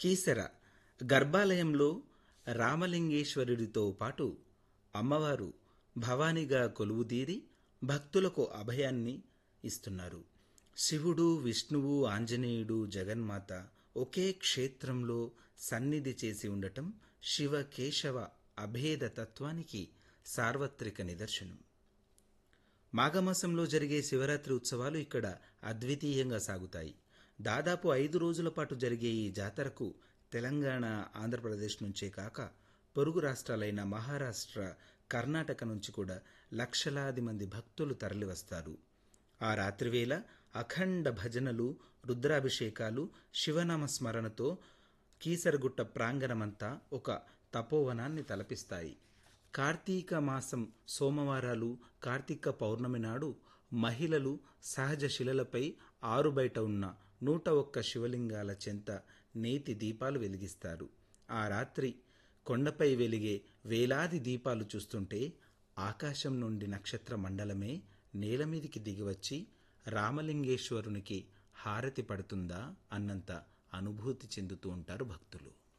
కీసర గర్భాలయంలో రామలింగేశ్వరుడితో పాటు అమ్మవారు భవానిగా కొలువుదీరి భక్తులకు అభయాన్ని ఇస్తున్నారు శివుడు విష్ణువు ఆంజనేయుడు జగన్మాత ఒకే క్షేత్రంలో సన్నిధి చేసి ఉండటం శివ కేశవ అభేద తత్వానికి సార్వత్రిక నిదర్శనం మాఘమాసంలో జరిగే శివరాత్రి ఉత్సవాలు ఇక్కడ అద్వితీయంగా సాగుతాయి దాదాపు ఐదు రోజుల పాటు జరిగే ఈ జాతరకు తెలంగాణ ఆంధ్రప్రదేశ్ నుంచే కాక పొరుగు రాష్ట్రాలైన మహారాష్ట్ర కర్ణాటక నుంచి కూడా లక్షలాది మంది భక్తులు తరలివస్తారు ఆ రాత్రివేళ అఖండ భజనలు రుద్రాభిషేకాలు శివనామ స్మరణతో కీసరగుట్ట ప్రాంగణమంతా ఒక తపోవనాన్ని తలపిస్తాయి కార్తీక మాసం సోమవారాలు కార్తీక పౌర్ణమి నాడు మహిళలు సహజ శిలలపై ఆరుబయట ఉన్న నూట ఒక్క శివలింగాల చెంత నేతి దీపాలు వెలిగిస్తారు ఆ రాత్రి కొండపై వెలిగే వేలాది దీపాలు చూస్తుంటే ఆకాశం నుండి నక్షత్ర మండలమే నేల మీదికి దిగివచ్చి రామలింగేశ్వరునికి హారతి పడుతుందా అన్నంత అనుభూతి చెందుతూ ఉంటారు భక్తులు